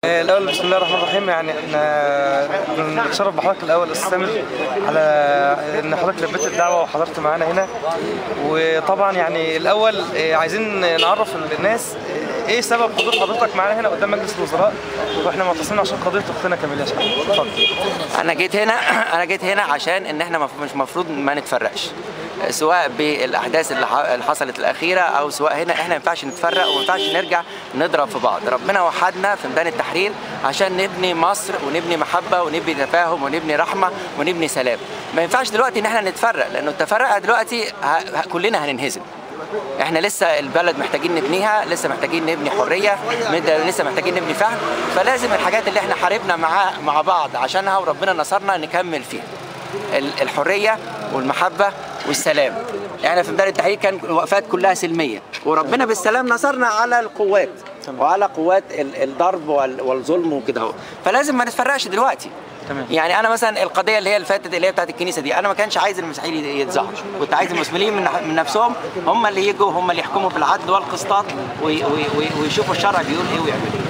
آه، الأول بسم الله الرحمن الرحيم يعني احنا بنتشرف بحضرتك الأول أستاذ سامر على إن حضرتك لبيت الدعوة وحضرت معانا هنا وطبعا يعني الأول آه، عايزين نعرف الناس آه، إيه سبب حضور حضرتك معانا هنا قدام مجلس الوزراء وإحنا معتصمين عشان قضية أختنا كاميليا شكرا اتفضل انا جيت هنا انا جيت هنا عشان ان احنا مف- مش مفروض ما نتفرقش سواء بالاحداث اللي ح- اللي حصلت الاخيره او سواء هنا احنا ما ينفعش نتفرق وما ينفعش نرجع نضرب في بعض ربنا وحدنا في ميدان التحرير عشان نبني مصر ونبني محبه ونبني تفاهم ونبني رحمه ونبني سلام ما ينفعش دلوقتي ان احنا نتفرق لانه التفرقه دلوقتي ه- ه- كلنا هننهزم احنا لسه البلد محتاجين نبنيها لسه محتاجين نبني حريه مد- لسه محتاجين نبني فهم فلازم الحاجات اللي احنا حاربنا مع مع بعض عشانها وربنا نصرنا نكمل فيها ال- الحريه والمحبه والسلام احنا في ميدان التحرير كان الوقفات كلها سلميه وربنا بالسلام نصرنا على القوات وعلى قوات ال- الضرب وال- والظلم وكده اهو فلازم ما نتفرقش دلوقتي تمام. يعني انا مثلا القضيه اللي هي اللي فاتت اللي هي بتاعت الكنيسه دي انا ما كانش عايز المسيحيين يتظاهروا كنت عايز المسلمين من, من نفسهم هم اللي يجوا هم اللي يحكموا بالعدل والقسطاط وي- وي- وي- ويشوفوا الشرع بيقول ايه ويعملوا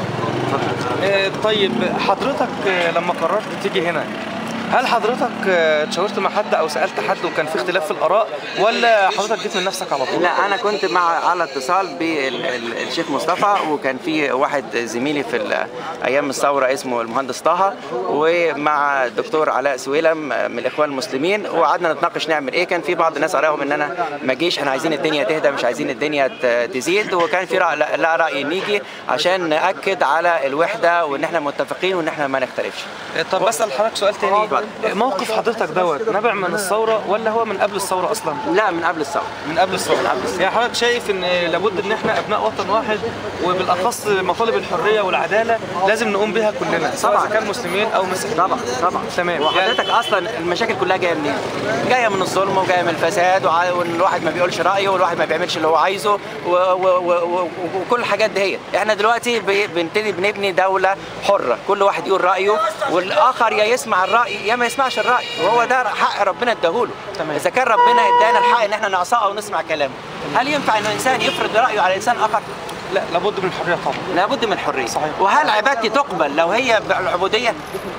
آه، طيب حضرتك آه، لما قررت تيجي هنا هل حضرتك آه، اتشاورت مع حد او سالت حد وكان في اختلاف في الاراء ولا حضرتك جيت من نفسك على طول؟ لا انا كنت مع على اتصال بالشيخ مصطفى وكان في واحد زميلي في ال- ايام الثوره اسمه المهندس طه ومع الدكتور علاء سويلم من الاخوان المسلمين وقعدنا نتناقش نعمل ايه كان في بعض الناس رايهم ان انا ما اجيش احنا عايزين الدنيا تهدى مش عايزين الدنيا ت- تزيد وكان في رأي لا لا راي نيجي عشان ناكد على الوحده وان احنا متفقين وان احنا ما نختلفش آه، طب بسال حضرتك سؤال تاني آه، موقف حضرتك دوت نابع من الثوره ولا هو من قبل الثوره اصلا؟ لا من قبل الثوره من قبل الثوره يعني حضرتك شايف ان لابد ان احنا ابناء وطن واحد وبالاخص مطالب الحريه والعداله لازم نقوم بها كلنا سواء طبعاً. إذا كان مسلمين او مسيحيين طبعا طبعا تمام. وحضرتك اصلا المشاكل كلها جايه منين؟ جايه من الظلم وجايه من الفساد وع- وان الواحد ما بيقولش رايه والواحد ما بيعملش اللي هو عايزه و- و- و- و- وكل الحاجات دي هي احنا دلوقتي بي- بنبتدي بنبني دوله حره كل واحد يقول رايه والاخر يا يسمع الراي يا ما يسمعش الراي وهو ده حق ربنا اداهوله تمام. اذا كان ربنا ادانا الحق ان احنا نعصاه او نسمع كلامه هل ينفع ان انسان يفرض رايه على انسان اخر؟ لا لابد من الحريه طبعا لابد من الحريه صحيح. وهل عبادتي تقبل لو هي بالعبوديه؟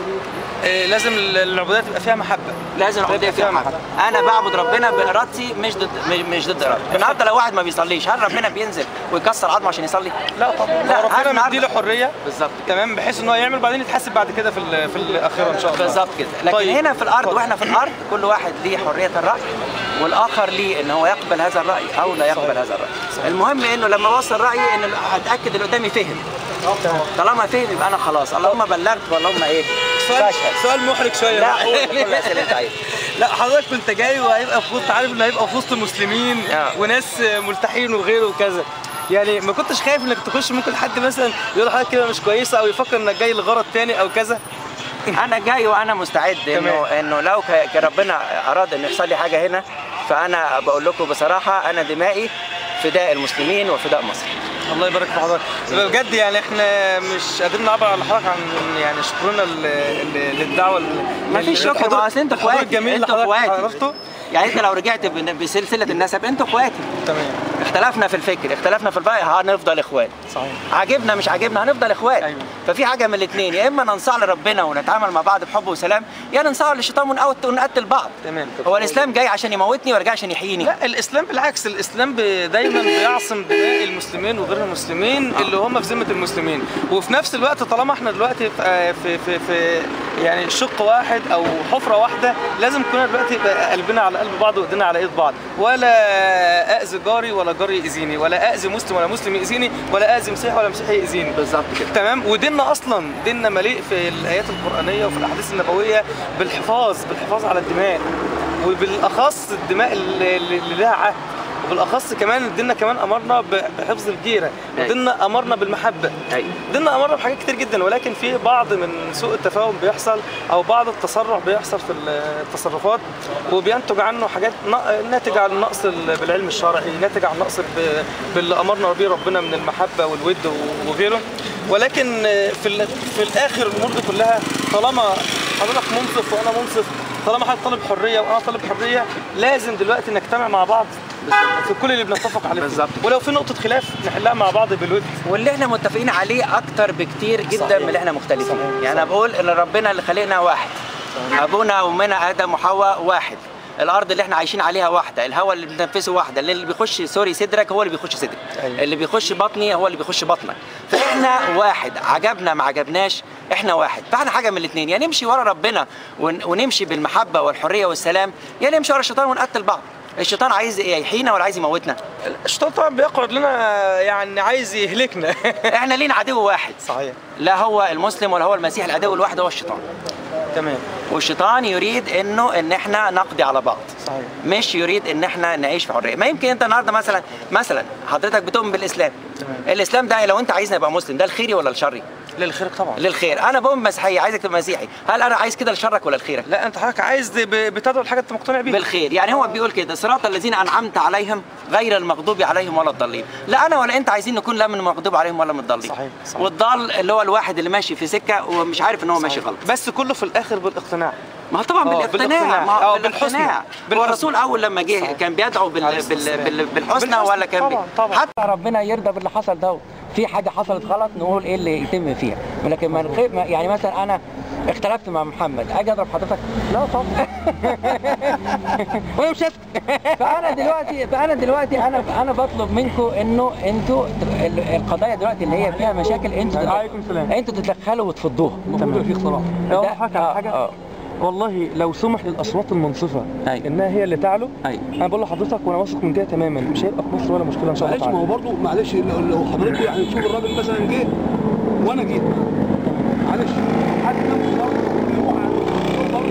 آه، لازم العبوديه تبقى فيها محبه لازم العبوديه فيها فيها محبه انا بعبد ربنا بارادتي مش ضد مش- مش ضد ارادتي النهارده لو واحد ما بيصليش هل ربنا بينزل ويكسر عظمه عشان يصلي لا طبعا لا، هو هل ربنا النهاردة- مديله حريه بالظبط تمام بحيث ان هو يعمل بعدين يتحاسب بعد كده في ال- في الاخره ان شاء الله بالظبط كده لكن طيب. هنا في الارض اتفضل. واحنا في الارض كل واحد ليه حريه الراي والاخر ليه ان هو يقبل هذا الراي او لا يقبل هذا الراي المهم انه لما اوصل رايي ان اتاكد اللي قدامي فهم طالما فهم يبقى انا خلاص اللهم بلغت واللهم ايه سؤال فاشل سؤال محرج شويه لا بقى. قول كل الاسئله اللي انت عايزها لا حضرتك كنت جاي وهيبقى في وسط عارف ان هيبقى في وسط مسلمين آه. وناس ملتحين وغيره وكذا يعني ما كنتش خايف انك تخش ممكن حد مثلا يقول حضرتك كده مش كويسه او يفكر انك جاي لغرض تاني او كذا انا جاي وانا مستعد انه تمام. انه لو ك- كان ربنا اراد ان يحصل لي حاجه هنا فانا بقول لكم بصراحه انا دمائي فداء المسلمين وفداء مصر الله يبارك في حضرتك بجد يعني احنا مش قادرين نعبر على حضرتك عن يعني شكرنا ل- ل- للدعوه ما فيش شكر للحضور- ما اصل انتوا الحضور اخواتي الجميل اللي انتوا حضرتك اخواتي حضرته يعني انت لو رجعت بن- بسلسله النسب انتوا اخواتي تمام اختلفنا في الفكر اختلفنا في الراي هنفضل اخوات صحيح عاجبنا مش عاجبنا هنفضل اخوات أيوة. ففي حاجه من الاثنين يا اما ننصاع لربنا ونتعامل مع بعض بحب وسلام يا ننصاع للشيطان ونقوت- ونقتل بعض تمام هو الاسلام جاي عشان يموتني ولا جاي عشان يحييني لا الاسلام بالعكس الاسلام ب- دايما بيعصم دماء المسلمين وغير المسلمين اللي هم في ذمه المسلمين وفي نفس الوقت طالما احنا دلوقتي في في في, في يعني شق واحد او حفره واحده لازم كلنا دلوقتي يبقى قلبنا على قلب بعض وايدينا على ايد بعض ولا اذي جاري ولا جاري يأذيني ولا اذي مسلم ولا مسلم يأذيني ولا اذي مسيحي ولا مسيحي يأذيني بالظبط كده تمام وديننا اصلا ديننا مليء في الايات القرانيه وفي الاحاديث النبويه بالحفاظ بالحفاظ على الدماء وبالاخص الدماء اللي اللي لها عهد وبالاخص كمان ديننا كمان امرنا ب- بحفظ الجيره أيوة. وديننا امرنا بالمحبه ايوه ديننا امرنا بحاجات كتير جدا ولكن في بعض من سوء التفاهم بيحصل او بعض التسرع بيحصل في التصرفات وبينتج عنه حاجات نا- ناتج عن نقص ال- بالعلم الشرعي ناتج عن نقص ب- باللي امرنا به ربنا من المحبه والود و- وغيره ولكن في ال- في الاخر الامور دي كلها طالما حضرتك منصف وانا منصف طالما حضرتك طالب حريه وانا طالب حريه لازم دلوقتي نجتمع مع بعض في كل اللي بنتفق عليه بالظبط. ولو في نقطه خلاف نحلها مع بعض بالود واللي احنا متفقين عليه اكتر بكتير جدا صحيح. من اللي احنا مختلفين صحيح. يعني انا بقول ان ربنا اللي خلقنا واحد ابونا وامنا ادم وحواء واحد الارض اللي احنا عايشين عليها واحده الهواء اللي بنتنفسه واحده اللي بيخش سوري صدرك هو اللي بيخش صدرك أيوة. اللي بيخش بطني هو اللي بيخش بطنك فاحنا واحد عجبنا ما عجبناش احنا واحد فاحنا حاجه من الاثنين يا نمشي ورا ربنا ون- ونمشي بالمحبه والحريه والسلام يا نمشي ورا الشيطان ونقتل بعض الشيطان عايز ايه يحيينا ولا عايز يموتنا الشيطان طبعا بيقعد لنا يعني عايز يهلكنا احنا لينا عدو واحد صحيح لا هو المسلم ولا هو المسيح العدو الواحد هو الشيطان تمام والشيطان يريد انه ان احنا نقضي على بعض صحيح مش يريد ان احنا نعيش في حريه ما يمكن انت النهارده مثلا مثلا حضرتك بتؤمن بالاسلام تمام. الاسلام ده لو انت عايزني ابقى مسلم ده الخيري ولا الشري للخير طبعا للخير انا بؤمن مسيحي عايزك تبقى مسيحي هل انا عايز كده لشرك ولا لخيرك لا انت حضرتك عايز ب- بتدعو لحاجه انت مقتنع بيها بالخير يعني هو بيقول كده صراط الذين انعمت عليهم غير المغضوب عليهم ولا الضالين لا انا ولا انت عايزين نكون لا من المغضوب عليهم ولا من الضالين صحيح، صحيح. والضال اللي هو الواحد اللي ماشي في سكه ومش عارف ان هو ماشي غلط بس كله في الاخر بالاقتناع ما هو طبعا آه، بالاقتناع بالاقتناع. ما آه، هو بالحسنى. بالاقتناع هو بالحسنى. الرسول اول لما جه صحيح. كان بيدعو بال... عليه بال... الصلاة بال... والسلام. بالحسنى بالحسنى. ولا كان بي... طبعاً، طبعاً. حتى ربنا يرضى باللي حصل ده في حاجه حصلت غلط نقول ايه اللي يتم فيها لكن ما نخ- ما- يعني مثلا انا اختلفت مع محمد اجي اضرب حضرتك لا طبعا وانا مش هسكت فانا دلوقتي فانا دلوقتي انا انا بطلب منكم انه انتوا ال- القضايا دلوقتي اللي هي فيها مشاكل انتوا تت- عليكم السلام. انتوا تتدخلوا وتفضوها المفروض يبقى في اختراع ده- اقول لحضرتك على آه، حاجه آه. والله لو سمح للاصوات المنصفه أيوة. انها هي اللي تعلو أيوة. انا بقول لحضرتك وانا واثق من كده تماما مش هيبقى في مصر ولا مشكله ان شاء الله معلش ما هو تعالى برضه معلش لو لو حضرتك يعني تشوف الراجل مثلا جه وانا جيت معلش حد نفسه برضه يروح على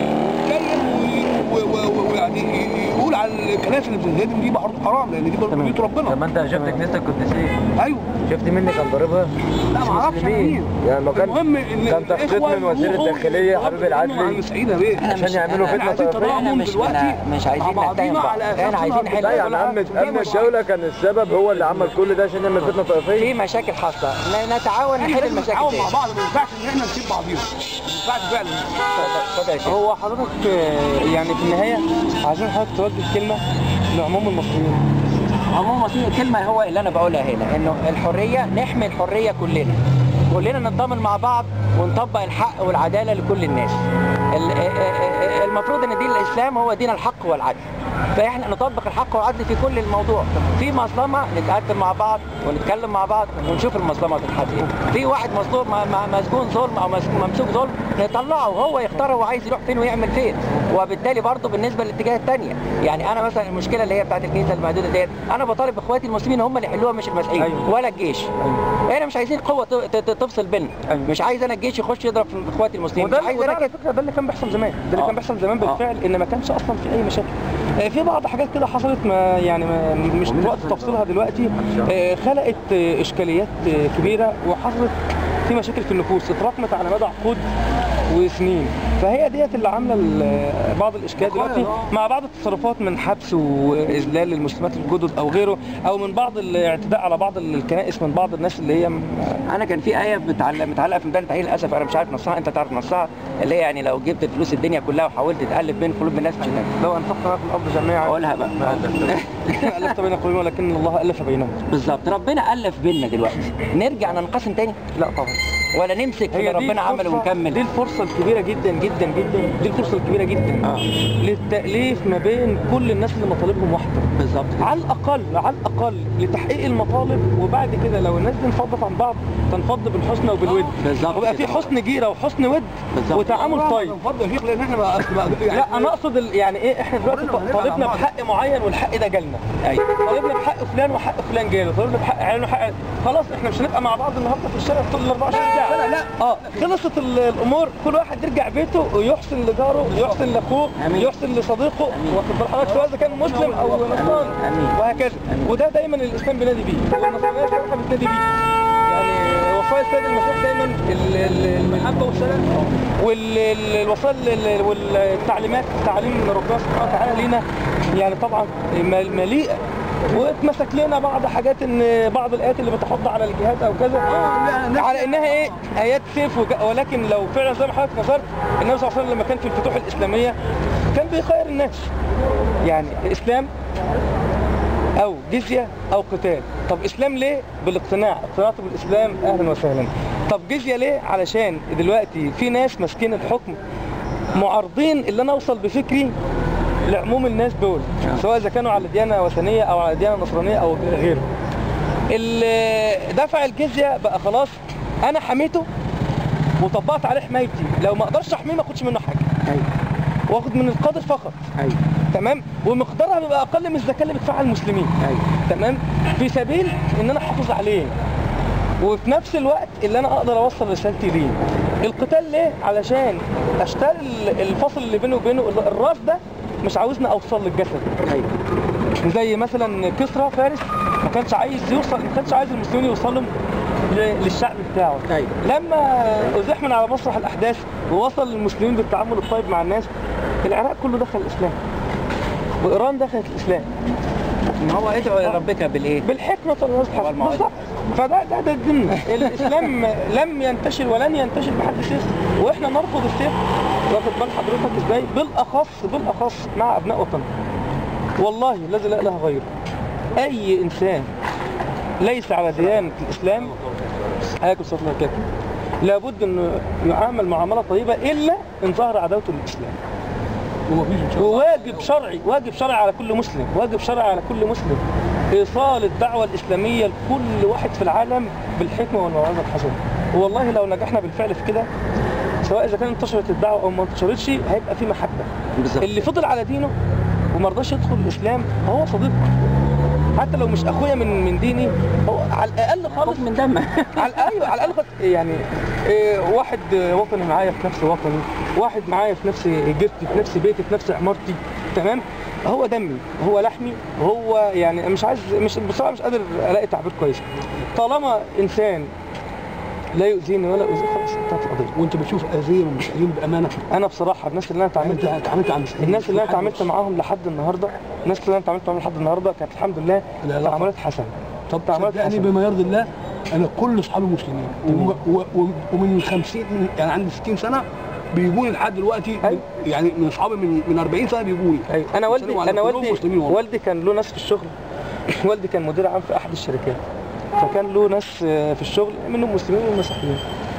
يتكلم وي- و- و- ويعني ي- يقول على الكنائس اللي بتنهدم دي برضه حرام لان دي برضه تمام. بيوت ربنا لما انت شفت كنيستك القديسيه ايوه شفت مني كان ضاربها لا ما اعرفش أنا مين يعني ما كان المهم ان كان تخطيط الإخوة من وزير يروحوا الداخلية يقفوا حبيب يتكلموا العدلي. عن المسيحيين يا بيه عشان يعملوا احنا فتنه عايزين طائفيه تضامن احنا مش دلوقتي احنا مش عايزين مع نتهم بعضينا بعض على أساس احنا عايزين إنها نحل لا يعني امن امن الدوله كان السبب هو اللي عمل كل ده عشان يعمل فتنه طائفيه في مشاكل حاصله ن- نتعاون احنا نحل لازم المشاكل نتعاون دي مع بعض ما ينفعش ان احنا نسيب بعضينا ما ينفعش فعلا اتفضل يا شيخ. هو حضرتك آه، يعني في النهايه عايزين حضرتك توجه كلمه لعموم المصريين عموما في كلمه هو اللي انا بقولها هنا انه الحريه نحمي الحريه كلنا كلنا نتضامن مع بعض ونطبق الحق والعداله لكل الناس ال- آه، آه، آه، المفروض ان دين الاسلام هو دين الحق والعدل فاحنا نطبق الحق والعدل في كل الموضوع في مظلمه نتقدم مع بعض ونتكلم مع بعض ونشوف المظلمه تتحل إيه. في واحد مظلوم م- م- مسجون ظلم او مس- ممسوك ظلم نطلعه وهو يختار هو عايز يروح فين ويعمل فين وبالتالي برضه بالنسبه للاتجاه الثانيه يعني انا مثلا المشكله اللي هي بتاعت الكنيسه المحدوده ديت انا بطالب اخواتي المسلمين هم اللي يحلوها مش المسيحيين أيوة. ولا الجيش احنا مش عايزين قوه ت- ت- تفصل بيننا أيوة. مش عايز انا الجيش يخش يضرب في اخواتي المسلمين وده مش عايز وده انا على كده فكره ده اللي كان بيحصل زمان ده اللي آه. كان بيحصل زمان آه. بالفعل ان ما كانش اصلا في اي مشاكل آه، في بعض حاجات كده حصلت ما يعني ما مش وقت تفصيلها دلوقتي آه، خلقت آه، اشكاليات آه، كبيره وحصلت في مشاكل في النفوس اتراكمت على مدى عقود وسنين فهي ديت اللي عامله ال- بعض الاشكال دلوقتي مع بعض التصرفات من حبس واذلال للمسلمات الجدد او غيره او من بعض الاعتداء على بعض الكنائس من بعض الناس اللي هي م- انا كان في ايه متعلقه متعلقه في ميدان التحرير للاسف انا مش عارف نصها انت تعرف نصها اللي هي يعني لو جبت فلوس الدنيا كلها وحاولت تالف بين قلوب الناس مش هتنفع لو انفقنا في الارض جميعا اقولها بقى الفت بين قلوبهم ولكن الله الف بينهم بالظبط ربنا الف بينا دلوقتي نرجع ننقسم تاني لا طبعا ولا نمسك في اللي ربنا عمله الفرصة- دي ونكمل الفرصه الكبيره جدا جدا جدا دي الفرصه الكبيره جدا آه. للتاليف ما بين كل الناس اللي مطالبهم واحده بالظبط على الاقل على الاقل لتحقيق المطالب وبعد كده لو الناس دي انفضت عن بعض تنفض بالحسنى وبالود بالظبط ويبقى في كده. حسن جيره وحسن ود بالظبط. وتعامل طيب اتفضل يا شيخ لان احنا بقى بقى- يعني لا انا اقصد ال- يعني ايه احنا دلوقتي ربنا هنرجع طالبنا مع بعض. بحق معين والحق ده جالنا ايوه طالبنا بحق فلان وحق فلان جاله طالبنا بحق عيال وحق خلاص احنا مش هنبقى مع بعض النهارده في الشارع طول ال 24 ساعه لا، لا. اه خلصت ال- الامور كل واحد يرجع بيته ويحسن لجاره يحسن لاخوه آمين. يحسن لصديقه واخد بال حضرتك سواء اذا كان مسلم او نصراني آمين. وهكذا وده دايما الاسلام بينادي بيه والنصرانيه كمان بتنادي بيه يعني وصايا السيد المسيح دايما ال- ال- المحبه والسلام والوصايا والتعليمات تعليم من ربنا سبحانه وتعالى لينا يعني طبعا مل- مليئه واتمسك لنا بعض حاجات ان بعض الايات اللي بتحض على الجهاد او كذا على انها ايه ايات سيف وج- ولكن لو فعلا زي ما حضرتك نظرت النبي صلى الله عليه وسلم لما كان في الفتوح الاسلاميه كان بيخير الناس يعني الاسلام او جزيه او قتال طب اسلام ليه بالاقتناع اقتنعت بالاسلام اهلا وسهلا طب جزيه ليه علشان دلوقتي في ناس ماسكين الحكم معارضين اللي انا اوصل بفكري لعموم الناس دول سواء اذا كانوا على ديانه وثنيه او على ديانه نصرانيه او غيره اللي دفع الجزيه بقى خلاص انا حميته وطبقت عليه حمايتي لو ما اقدرش احميه ما اخدش منه حاجه ايوه واخد من القادر فقط ايوه تمام ومقدارها بيبقى اقل من الزكاه اللي بيدفعها المسلمين ايوه تمام في سبيل ان انا احافظ عليه وفي نفس الوقت اللي انا اقدر اوصل رسالتي ليه القتال ليه علشان اشتري ال- الفصل اللي بينه وبينه الراس ده مش عاوزني اوصل للجسد ايوه زي مثلا كسرى فارس ما كانش عايز يوصل ما كانش عايز المسلمين يوصلوا ل- للشعب بتاعه أيوة. لما ازيح من على مسرح الاحداث ووصل المسلمين بالتعامل الطيب مع الناس العراق كله دخل الاسلام وايران دخلت الاسلام ما هو ادعو الى ربك بالايه؟ بالحكمه الله سبحانه والموعظة. بالظبط فده ده ده الدين الاسلام لم ينتشر ولن ينتشر بحد سيف واحنا نرفض السيف واخد بال حضرتك ازاي بالاخص بالاخص مع ابناء وطننا والله الذي لا اله غيره اي انسان ليس على ديانه الاسلام عليكم الصلاه والسلام لابد انه يعامل معامله طيبه الا ان ظهر عداوته للاسلام ومفيش ان شاء الله وواجب شرعي واجب شرعي على كل مسلم واجب شرعي على كل مسلم ايصال الدعوه الاسلاميه لكل واحد في العالم بالحكمه والموعظه الحسنه والله لو نجحنا بالفعل في كده سواء اذا كانت انتشرت الدعوه او ما انتشرتش هيبقى في محبه بالظبط اللي فضل على دينه وما رضاش يدخل الاسلام هو صديقي حتى لو مش اخويا من من ديني هو على الاقل خالص من دمه على ايوه على الاقل خد- يعني إيه، واحد وطني معايا في نفس وطني واحد معايا في نفس جبتي في نفس بيتي في نفس عمارتي تمام هو دمي هو لحمي هو يعني مش عايز مش بصراحه مش قادر الاقي تعبير كويس طالما انسان لا يؤذيني ولا يؤذي خلاص انتهت القضيه وانت بتشوف اذيه ومسلمين بامانه انا بصراحه الناس اللي انا اتعاملت انت اتعاملت مع المسلمين الناس اللي انا اتعاملت معاهم لحد النهارده الناس اللي انا اتعاملت معاهم لحد النهارده كانت الحمد لله العلاقة. تعاملات حسنه طب تعاملات صدقني حسنة. بما يرضي الله انا كل اصحابي مسلمين وم- و- و- ومن 50 من يعني عندي 60 سنه بيجوني لحد دلوقتي أيوة. يعني من اصحابي من من 40 سنه بيجوني ايوه انا والدي بيسلموا على انا كلهم والدي مسلمين والله. والدي كان له ناس في الشغل والدي كان مدير عام في احد الشركات فكان له ناس آه، في الشغل منهم مسلمين ومسيحيين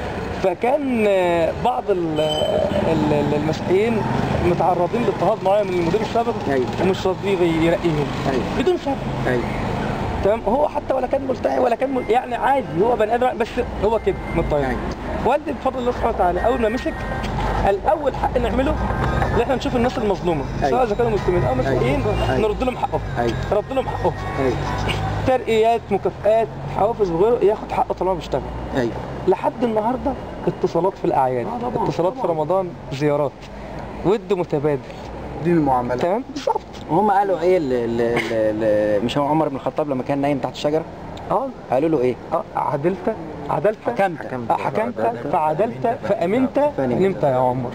فكان آه، بعض ال- ال- ال- المسيحيين متعرضين لاضطهاد معين من المدير السابق أيوة. ومش راضي يرقيهم ايوه بدون سبب ايوه تمام هو حتى ولا كان ملتحي ولا كان مل... يعني عادي هو بني ادم بس هو كده متطيع أيوة. والدي بفضل الله سبحانه وتعالى اول ما مسك الاول حق نعمله ان احنا نشوف الناس المظلومه أيوة. سواء اذا كانوا مسلمين او مسيحيين أيوة. نرد لهم حقهم ايوه نرد لهم حقهم ايوه ترقيات مكافآت حوافز وغيره ياخد حقه طالما بيشتغل ايوه لحد النهارده اتصالات في الاعياد آه طبعاً، اتصالات في طبعاً. رمضان زيارات ود متبادل دي المعامله تمام بالظبط وهم قالوا ايه ل... ل... ل... ل... مش هو عمر بن الخطاب لما كان نايم تحت الشجره اه قالوا له ايه؟ اه عدلت عدلت حكمت حكمت فعدلت فامنت فنمت يا عمر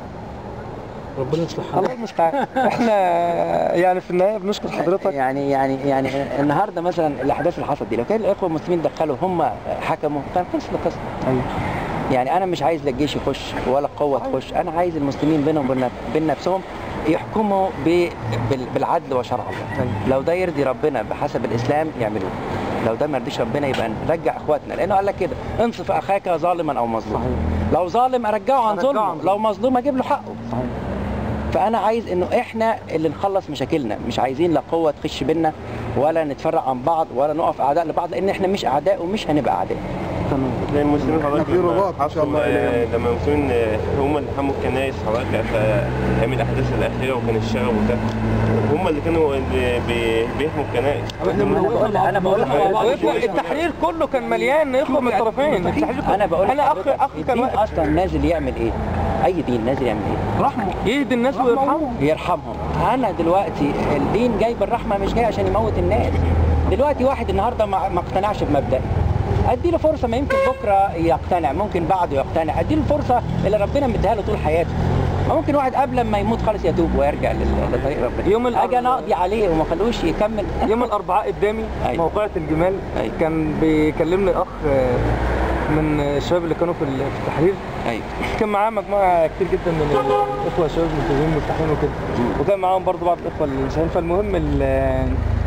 ربنا يصلح حالك الله المستعان احنا يعني في النهايه بنشكر حضرتك يعني يعني يعني النهارده مثلا الاحداث اللي حصلت دي لو كان الاخوه المسلمين دخلوا هم حكموا كان خلص القصه أيوة. يعني انا مش عايز لا الجيش يخش ولا القوه تخش انا عايز المسلمين بينهم وبين بين نفسهم يحكموا ب- بال- بالعدل وشرع الله أيوة. لو ده يرضي ربنا بحسب الاسلام يعملوه لو ده ما يرضيش ربنا يبقى نرجع اخواتنا لانه قال لك كده انصف اخاك ظالما او مظلوما صحيح. لو ظالم ارجعه عن أرجعه ظلمه عن لو مظلوم اجيب له حقه صحيح. فانا عايز انه احنا اللي نخلص مشاكلنا مش عايزين لا قوه تخش بينا ولا نتفرق عن بعض ولا نقف اعداء لبعض لان احنا مش اعداء ومش هنبقى اعداء زي المسلمين حضرتك في رباط إن شاء الله حصل إلى آه، لما المسلمين آه، هم اللي حموا الكنائس حضرتك في ايام الاحداث الاخيره وكان الشغب وده هم اللي كانوا اللي بي- بيحموا الكنائس احنا انا بقول لك انا بقول مع بعض لك شوية. التحرير كله كان مليان اخوه من الطرفين التحرير كله- انا بقول انا اخ لحضرتك اخ كان الدين واقف اصلا نازل يعمل ايه اي دين نازل يعمل ايه رحمه يهدي الناس ويرحمهم يرحمهم انا دلوقتي الدين جاي بالرحمه مش جاي عشان يموت الناس دلوقتي واحد النهارده ما ما اقتنعش بمبدأ ادي له فرصه ما يمكن بكره يقتنع ممكن بعده يقتنع ادي له الفرصه اللي ربنا مديها له طول حياته ما ممكن واحد قبل ما يموت خالص يتوب ويرجع لل- لطريق ربنا يوم الأربعاء- اجي انا اقضي عليه وما خلوش يكمل يوم الاربعاء قدامي أيوة. موقعة الجمال أيوة. كان بيكلمني اخ آه، من الشباب اللي كانوا في ال- في التحرير ايوه كان معاه مجموعه كتير جدا من الاخوه الشباب الملتزمين والملتحين وكده وكان معاهم برضو بعض الاخوه المسيحيين فالمهم ال-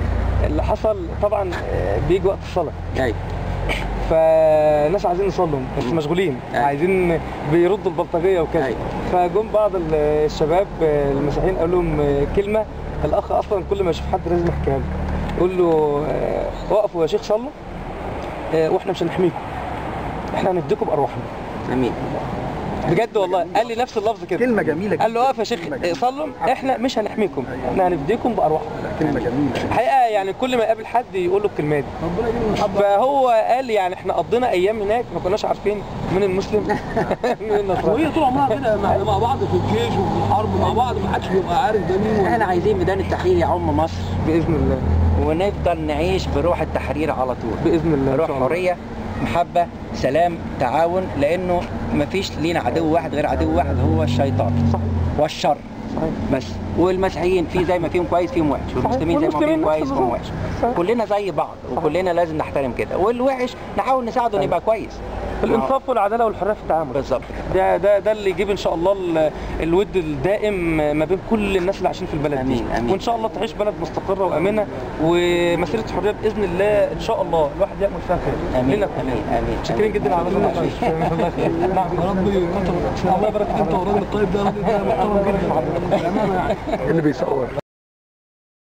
اللي حصل طبعا آه، بيجي وقت الصلاه ايوه فالناس عايزين يصلوا بس مشغولين أيوة. عايزين بيردوا البلطجيه وكذا أيوة. فجم بعض ال- الشباب آه، المسيحيين قالوا لهم آه، كلمه الاخ اصلا كل ما يشوف حد لازم يحكيها له يقول له آه، وقفوا يا شيخ صلوا آه، واحنا مش هنحميكم احنا هنديكم بارواحنا امين بجد والله قال لي نفس اللفظ كده كلمة جميلة قال له اقف يا شيخ صلوا احنا مش هنحميكم احنا هنفديكم بارواحنا كلمة جميلة الحقيقه يعني كل ما يقابل حد يقول له الكلمه دي فهو قال يعني احنا قضينا ايام هناك ما كناش عارفين مين المسلم مين النصراني وهي طول عمرها كده مع مع بعض في الجيش وفي الحرب مع بعض ما حدش بيبقى عارف ده مين احنا عايزين ميدان التحرير يعم مصر باذن الله ونفضل نعيش بروح التحرير على طول باذن الله إن روح شاء الله. حريه محبه سلام تعاون لانه مفيش لينا عدو واحد غير عدو واحد هو الشيطان صحيح. والشر صحيح. بس والمسيحيين في زي ما فيهم كويس فيهم وحش والمسلمين زي ما والمسلمين فيهم نفس كويس فيهم النظام. وحش صحيح. كلنا زي بعض وكلنا لازم نحترم كده والوحش نحاول نساعده انه يبقى كويس الانصاف والعداله والحريه في التعامل بالظبط ده ده ده اللي يجيب ان شاء الله ال- الود الدائم ما بين كل الناس اللي عايشين في البلد دي آمين، آمين. وان شاء الله تعيش بلد مستقره وامنه ومسيره حريه باذن الله ان شاء الله الواحد يامل فيها خير امين لنا امين كلنا. امين شاكرين جدا على الله نعم يا رب انت الله يبارك فيك انت والراجل الطيب ده راجل ده محترم جدا بامانه يعني اللي بيصور